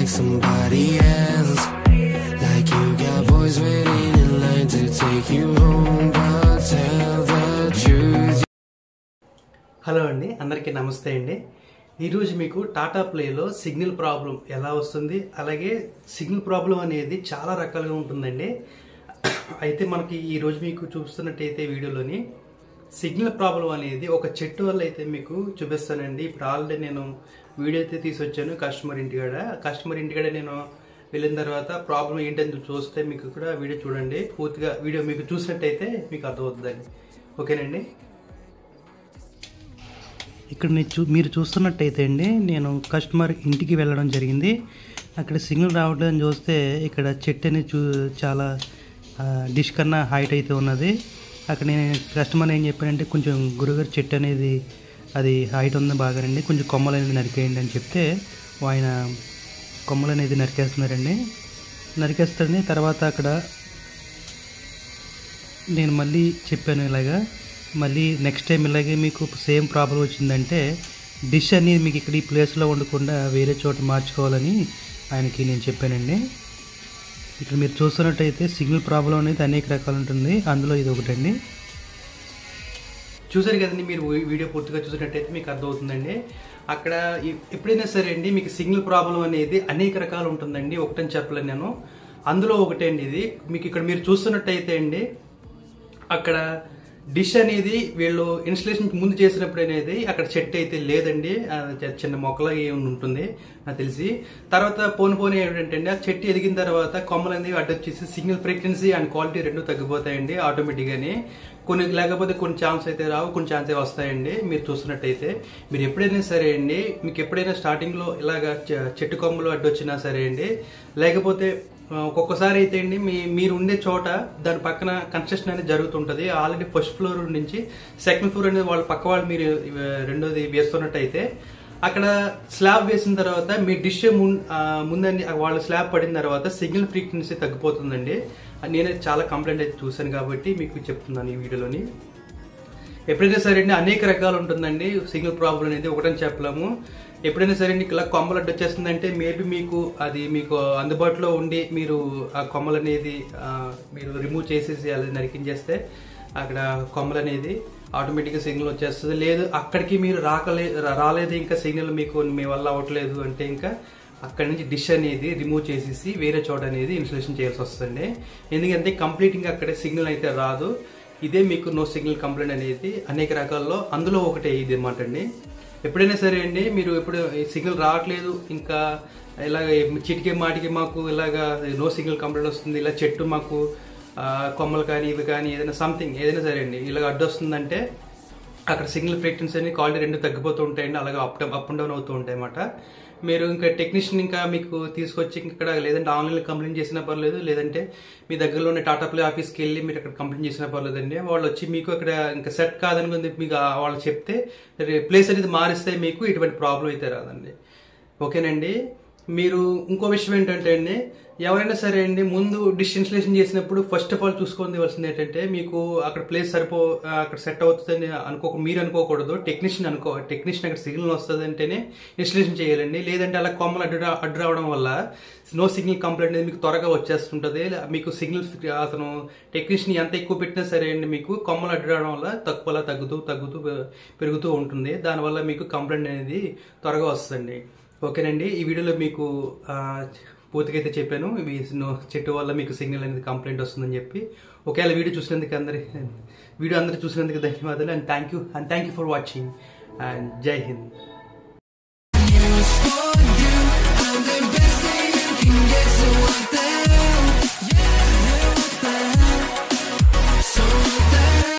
like somebody else. Like you got boys waiting in line to take you home, but tell the truth. Hello అండి అందరికీ నమస్తే అండి ఈరోజు మీకు టాటా ప్లేలో సిగ్నల్ ప్రాబ్లం ఎలా వస్తుంది అలాగే సిగ్నల్ ప్రాబ్లం అనేది చాలా రకాలుగా ఉంటుందండి అయితే మనకి ఈరోజు మీకు చూస్తున్నట్టయితే వీడియోలోని సిగ్నల్ ప్రాబ్లం అనేది ఒక చెట్టు వల్ల అయితే మీకు చూపిస్తానండి ఇప్పుడు ఆల్రెడీ నేను వీడియో అయితే తీసుకొచ్చాను కస్టమర్ ఇంటికాడ కస్టమర్ ఇంటికాడ నేను వెళ్ళిన తర్వాత ప్రాబ్లం ఏంటని చూస్తే మీకు కూడా వీడియో చూడండి పూర్తిగా వీడియో మీకు చూసినట్టయితే మీకు అర్థమవుతుందండి ఓకేనండి ఇక్కడ నేను చూ మీరు చూస్తున్నట్టయితే అండి నేను కస్టమర్ ఇంటికి వెళ్ళడం జరిగింది అక్కడ సిగ్నల్ రావట్లేదని చూస్తే ఇక్కడ చెట్టు అనేది చూ చాలా ఆ, డిష్ కన్నా హైట్ అయితే ఉన్నది అక్కడ నేను కస్టమర్ ఏం చెప్పానంటే కొంచెం గురుగారు చెట్టు అనేది అది హైట్ ఉంది బాగానండి కొంచెం కొమ్మలు అనేది నరికేయండి అని చెప్తే ఆయన కొమ్మలు అనేది నరికేస్తున్నారండి నరికేస్తారని తర్వాత అక్కడ నేను మళ్ళీ చెప్పాను ఇలాగా మళ్ళీ నెక్స్ట్ టైం ఇలాగే మీకు సేమ్ ప్రాబ్లం వచ్చిందంటే డిష్ అనేది మీకు ఇక్కడ ఈ ప్లేస్లో ఉండకుండా వేరే చోట మార్చుకోవాలని ఆయనకి నేను చెప్పానండి ఇక్కడ మీరు చూస్తున్నట్టయితే సిగ్నల్ ప్రాబ్లం అనేది అనేక రకాలు ఉంటుంది అందులో ఇది ఒకటండి చూసారు కదండి మీరు వీ- వీడియో పూర్తిగా చూసినట్టయితే మీకు అర్థమవుతుందండి అక్కడ ఎ- ఎప్పుడైనా సరే అండి మీకు సిగ్నల్ ప్రాబ్లం అనేది అనేక రకాలు ఉంటుందండి ఒకటని చెప్పలేను నేను అందులో ఒకటే అండి ఇది మీకు ఇక్కడ మీరు చూస్తున్నట్టయితే అండి అక్కడ డిష్ అనేది వీళ్ళు ఇన్స్టలేషన్ ముందు చేసినప్పుడు అనేది అక్కడ చెట్టు అయితే లేదండి ఆ చ- చిన్న మొక్కలా ఏమి ఉంటుంది నాకు తెలిసి తర్వాత పోను పోను ఏంటంటే ఆ చెట్టు ఎదిగిన తర్వాత కొమ్మలు అనేవి అడ్డొచ్చేసి సిగ్నల్ ఫ్రీక్వెన్సీ అండ్ క్వాలిటీ రెండు తగ్గిపోతాయండి ఆటోమేటిక్గాని కొన్ని లేకపోతే కొన్ని ఛాన్స్ అయితే రావు కొన్ని ఛాన్స్ అయితే వస్తాయండి మీరు చూస్తున్నట్టయితే మీరు ఎప్పుడైనా సరే అండి మీకు ఎప్పుడైనా స్టార్టింగ్లో ఇలాగ చె- చెట్టు కొమ్మలు అడ్డొచ్చినా సరే అండి లేకపోతే ఆ, ఒక్కొక్కసారి అయితే అండి మీ మీరు ఉండే చోట దాని పక్కన కన్స్ట్రక్షన్ అనేది జరుగుతుంటుంది ఆల్రెడీ ఫస్ట్ ఫ్లోర్ నుంచి సెకండ్ ఫ్లోర్ అనేది వాళ్ళ పక్క వాళ్ళు మీరు ఇవ- రెండోది వేస్తున్నట్టయితే అక్కడ స్లాబ్ వేసిన తర్వాత మీ డిష్ ముందండి వాళ్ళ స్లాబ్ పడిన తర్వాత సిగ్నల్ ఫ్రీక్వెన్సీ తగ్గిపోతుందండి నేనైతే చాలా కంప్లైంట్ అయితే చూశాను కాబట్టి మీకు చెప్తున్నాను ఈ వీడియోలోని ఎప్పుడైనా సరే అండి అనేక రకాలు ఉంటుందండి సిగ్నల్ ప్రాబ్లం అనేది ఒకటని చెప్పలేము ఎప్పుడైనా సరే అండి ఇలా కొమ్మలు అడ్డు వచ్చేస్తుందంటే మేబీ మీకు అది మీకు అందుబాటులో ఉండి మీరు ఆ కొమ్మలు అనేది ఆ, మీరు రిమూవ్ చేసేసి అలా నరికించేస్తే అక్కడ కొమ్మలు అనేది ఆటోమేటిక్గా సిగ్నల్ వచ్చేస్తుంది లేదు అక్కడికి మీరు రాకలే రా- రాలేదు ఇంకా సిగ్నల్ మీకు మీ వల్ల అవ్వట్లేదు అంటే ఇంకా అక్కడ నుంచి డిష్ అనేది రిమూవ్ చేసేసి వేరే చోట అనేది ఇన్స్టలేషన్ చేయాల్సి వస్తుంది ఎందుకంటే కంప్లీట్ ఇంకా అక్కడ సిగ్నల్ అయితే రాదు ఇదే మీకు నో సిగ్నల్ కంప్లైంట్ అనేది అనేక రకాల్లో అందులో ఒకటే ఇది అనమాట అండి ఎప్పుడైనా సరే అండి మీరు ఎప్పుడు సిగ్నల్ రావట్లేదు ఇంకా ఇలాగ చిటికే మాటికి మాకు ఇలాగా నో సిగ్నల్ కంప్లైంట్ వస్తుంది ఇలా చెట్టు మాకు ఆ, కొమ్మలు కానీ ఇవి కానీ ఏదైనా సంథింగ్ ఏదైనా సరే అండి ఇలాగ అడ్డు వస్తుందంటే అక్కడ సిగ్నల్ ఫ్రీక్వెన్సీ అనేది క్వాలిటీ రెండు తగ్గిపోతూ ఉంటాయండి అలాగే అప్ అప్ అండ్ డౌన్ అవుతూ ఉంటాయి అన్నమాట మీరు ఇంకా టెక్నీషియన్ ఇంకా మీకు తీసుకొచ్చి ఇక్కడ లేదంటే ఆన్లైన్లో కంప్లైంట్ చేసినా పర్లేదు లేదంటే మీ దగ్గరలో ఉన్న టాటా ప్లే ఆఫీస్కి వెళ్ళి మీరు అక్కడ కంప్లైంట్ చేసినా పర్లేదండి వాళ్ళు వచ్చి మీకు అక్కడ ఇంకా సెట్ కాదనుకుంది మీకు ఆ- వాళ్ళు చెప్తే ప్లేస్ అనేది మారిస్తే మీకు ఇటువంటి ప్రాబ్లం అయితే రాదండి ఓకేనండి మీరు ఇంకో విషయం ఏంటంటే అండి ఎవరైనా సరే అండి ముందు డిష్ ఇన్స్టలేషన్ చేసినప్పుడు ఫస్ట్ ఆఫ్ ఆల్ చూసుకోవాల్సింది ఏంటంటే మీకు అక్కడ ప్లేస్ సరిపో అక్కడ సెట్ అవుతుందని అనుకో మీరు అనుకోకూడదు టెక్నీషియన్ అనుకో టెక్నీషియన్ అక్కడ సిగ్నల్ వస్తుంది అంటేనే ఇన్స్టలేషన్ చేయాలండి లేదంటే అలా కొమ్మలు అడ్డు రా- అడ్డు రావడం వల్ల నో సిగ్నల్ కంప్లైంట్ అనేది మీకు త్వరగా వచ్చేస్తుంటుంది మీకు సిగ్నల్ అతను టెక్నీషియన్ ఎంత ఎక్కువ పెట్టినా సరే అండి మీకు కొమ్మలు అడ్డు రావడం వల్ల తక్కువలా తగ్గుతూ తగ్గుతూ పెరుగుతూ ఉంటుంది దానివల్ల మీకు కంప్లైంట్ అనేది త్వరగా వస్తుంది ఓకేనండి ఈ వీడియోలో మీకు ఆ, పూర్తిగా అయితే చెప్పాను ఇవి నో- చెట్టు వల్ల మీకు సిగ్నల్ అనేది కంప్లైంట్ వస్తుందని చెప్పి ఒకవేళ వీడియో చూసినందుకు అందరి వీడియో అందరూ చూసినందుకు ధన్యవాదాలు and thank you and thank you for watching అండ్ జై హింద్